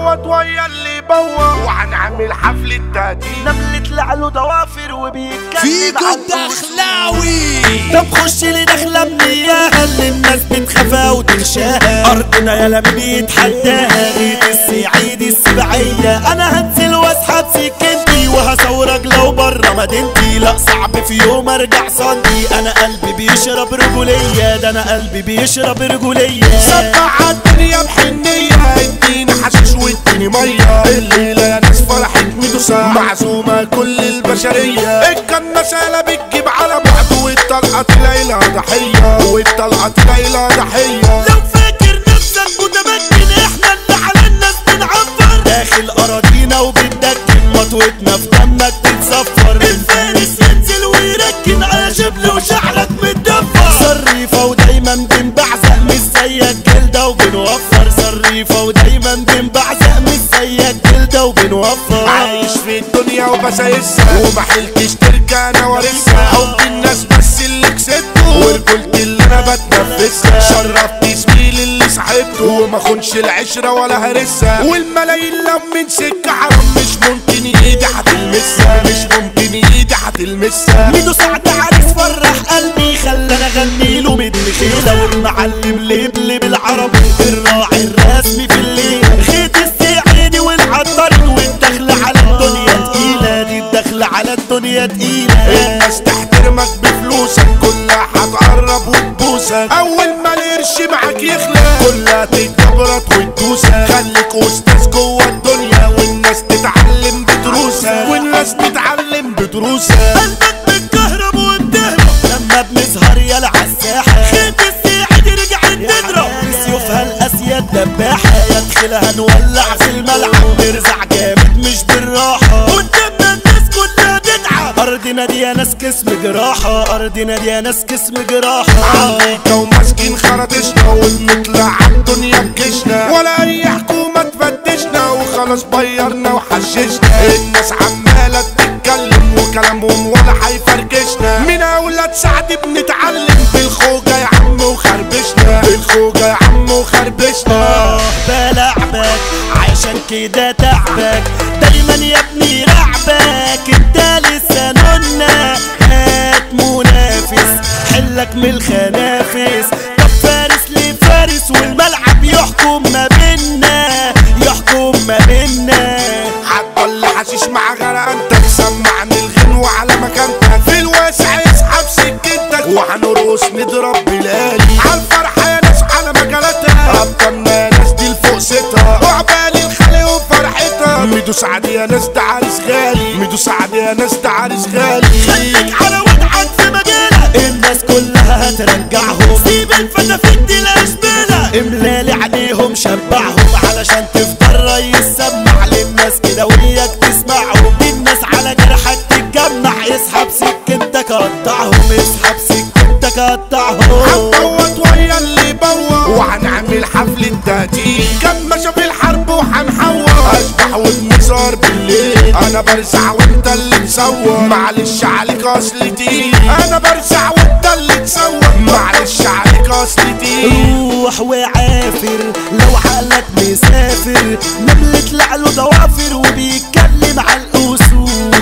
هتبوط ويا اللي بوط وهنعمل حفلة تهديد نملة لعله ضوافر وبيتكلم فيكو عن الدخلاوي طب خش لي دخلة من اياها اللي الناس بتخافها وتغشاها ارضنا يلا مين بيتحداها غيت السعيد السبعية انا هنزل واسحب سكنتي وهصورك لو برا مدينتي لا صعب في يوم ارجع صدي انا قلبي بيشرب رجولية ده انا قلبي بيشرب رجولية سبع الدنيا بحنية اديني حشيش واديني مية الليلة يا ناس فرحة ميدوسا معزومة كل البشرية الكنسالة بتجيب على بعض والطلقة تلاقي لها ضحية والطلقة تلاقي لها ضحية لو فاكر نفسك متمكن احنا اللي على الناس بنعبر داخل اراضينا وبندكن مطوتنا في دمك تتصفر الفارس ينزل ويركن على شبل وشعرك متدفر صريفة ودايما بنبعزق مش زيك جلدة وبنوفر صريفة ودايما بنبعزق مش زيك جلدة وبنوفر عايش في الدنيا وبسايسها وما حلتش ترجع انا وارثها حب الناس بس اللي كسبته ورجولتي اللي انا بتنفسها شرفت زميلي اللي صاحبته وما خونش العشرة ولا هرسها والملايين لو من سكة حرام مش ممكن ايدي هتلمسها مش ممكن ايدي هتلمسها ميدو سعد عريس فرح قلبي خلاني اغني له من خيلة والمعلم لبلب العربي الراعي الرسمي في الليل خيط السعيدي والعطارين والدخل على الدنيا تقيلة دي الدخل على الدنيا تقيلة الناس تحترمك بفلوسك كلها هتقرب وتبوسك اول ما القرش معاك يخلق كلها تتجبرط وتدوسك خليك استاذ جوه الدنيا والناس تتعلم بدروسك والناس تتعلم بدروسك قلبك بتكهرب وبتهرب لما بنسهر يلا عالساحة خيط السعيدي رجعت تضرب بسيوفها الاسياد دباحة يدخلها نولع في الملعب نرزع جامد مش بالراحة قدامنا الناس كلها تتعب ارضنا دي يا ناس كسم جراحة ارضنا دي يا ناس كسم جراحة عميكة وماسكين خرطشنا وبنطلع عالدنيا بكشنا ولا اي حكومة تفتشنا وخلاص بيرنا وحششنا الناس عمالة تتكلم وكلامهم ولا هيفركشنا من اولاد سعد بنتعلم بالخوجة يا عم وخربشنا بالخوجة يا عم وخربشنا آه بلعبك عشان كده تعبك دايما يا ابني لعبك انت لسه نونا هات منافس حلك من الخنافس طب فارس لفارس والملعب يحكم ما بينا يحكم ما بينا هتضل حشيش مع غرق انت تسمعني الغنوة على مكانتك في الواسع اسحب سكتك وهنرقص نضرب بلالي عالفرحة يا ناس على مجالاتها ابطالنا يا ناس دي الفوق ستها وعبالي الخلق وفرحتها ميدو سعد يا ناس ده عريس غالي ميدو سعد يا ناس ده عريس غالي خليك على وضعك في مجالك الناس كلها هترجعهم سيب الفتافيت دي لاشبالك املالي عليهم شبعهم علشان تفضل ريس سمع للناس كده وياك تسمعهم دي الناس على جرحك تتجمع اسحب سكنتك قطعهم اسحب سكنتك قطعهم هنبوط ويا اللي بوط وهنعمل حفلة تهديد كمشة في الحرب وهنحور اشبح وبنسهر بالليل انا برزع وانت اللي تصور معلش عليك اصل تقيل انا برزع وانت اللي تصور معلش عليك اصل تقيل روح وعافر لو عقلك مسافر نملة لعله ضوافر وبيتكلم على الأسود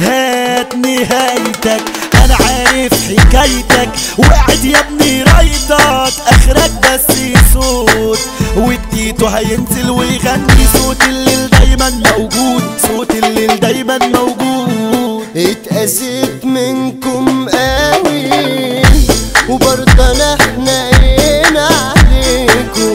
هات نهايتك أنا عارف حكايتك وقعد يا ابني رايتك آخرك بس صوت واديته هينزل ويغني صوت الليل دايما موجود صوت الليل دايما موجود اتأذيت منكم قوي وبرضه انا حنين عليكم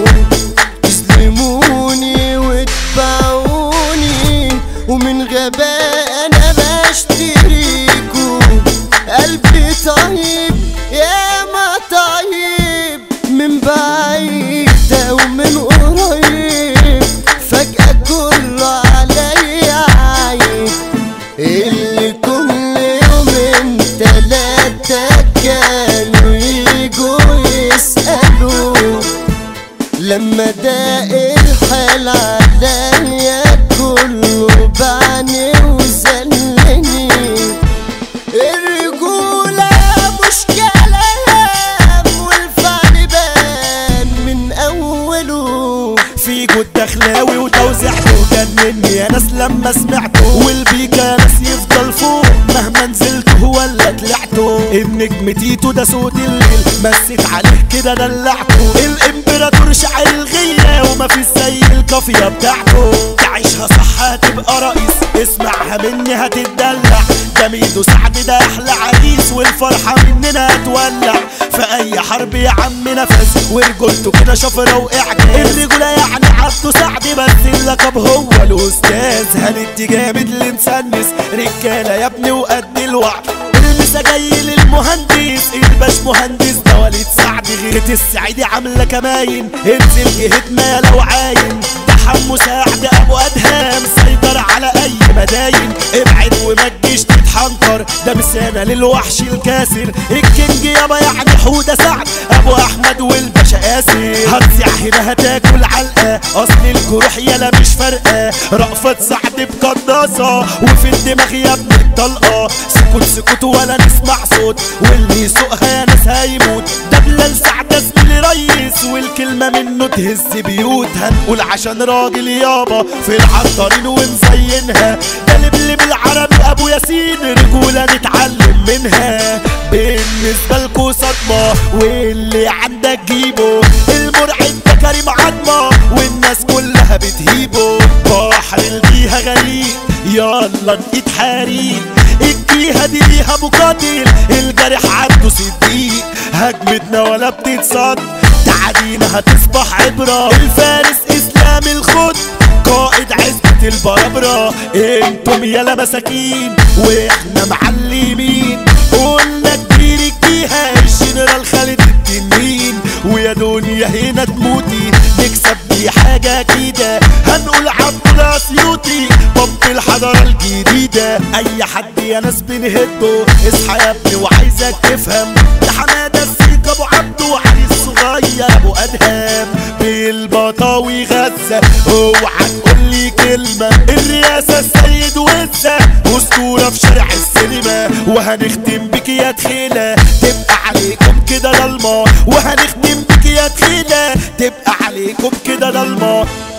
تسلموني وتباعوني ومن غباء انا بشتريكم قلبي طيب يا ما طيب من بعيد ومن قريب فجأة كله عليا عايب اللي كل يومين تلاتة كانوا يجوا يسألوا لما داق الحال عليا كله بعني وزلني الرجولة مش كلام والفعل بان من أوله فيكو الدخلاوي وتوزيع جنني يا ناس لما سمعته والبيكا يا ناس يفضل فوق مهما نزلت ولا طلعته النجم تيتو ده صوت الليل مسيت عليه كده دلعته الامبراطور شاعر الغية وما في زي القافية بتاعته تعيشها صح هتبقى رئيس اسمعها مني هتتدلع ده ميدو سعد ده احلى عريس والفرحة مننا هتولع في اي حرب يا عم نفس ورجولته كده شفرة واعجاز الرجولة يعني عبده سعد بس اللقب هو الاستاذ هندي جامد لنسنس رجالة يا ابني وقد الوعد لسه جاي للمهندس الباش مهندس ده وليد سعد غيرة السعيدي عاملة كماين انزل جهتنا لو عاين ده حمو سعد ابو ادهم سيطر على اي مداين ابعد وما تجيش تتحنطر ده مسانة للوحش الكاسر الكينج يابا يعني حودة سعد ابو احمد والباشا قاسر هتسع هنا هتاكل علقة اصل الجروح يلا مش فارقة رأفت سعد بقناصة وفي الدماغ يا ابن الطلقة سكوت سكوت ولا نسمع صوت واللي يسوقها يا ناس هيموت ده بلال سعد زميلي ريس والكلمة منه تهز بيوت هنقول عشان راجل يابا في العطارين ومزينها ده لبلب العربي ابو ياسين رجولة نتعلم منها بالنسبة لكو صدمة واللي عندك جيبه المرعب ده كريم عظمة والناس كلها بتهيبه بحر الجيهة غريب يلا نقيت حريق الجيهة دي ليها مقاتل الجرح عنده صديق هجمتنا ولا بتتصد تعدينا هتصبح عبرة الفارس اسلام الخد قائد عزبة البربرة انتم يالا مساكين واحنا معلمين قلنا كبير الجيهة الجنرال خالد التنين ويا دنيا هنا تموتي نكسب دي حاجة كده هنقول عبد الاسيوطي باب الحضارة الجديدة اي حد يا ناس بنهده اصحى يا ابني وعايزك تفهم ده حمادة السيك ابو عبده وعلي الصغير ابو ادهم بالبطاوي غزة اوعى تقول لي كلمة الرئاسة السيد وزة اسطورة في شارع السينما وهنختم بك يا تخيلة تبقى عليكم كده ضلمة وهنختم بك يا تخيلة تبقى عليكم كده ضلمة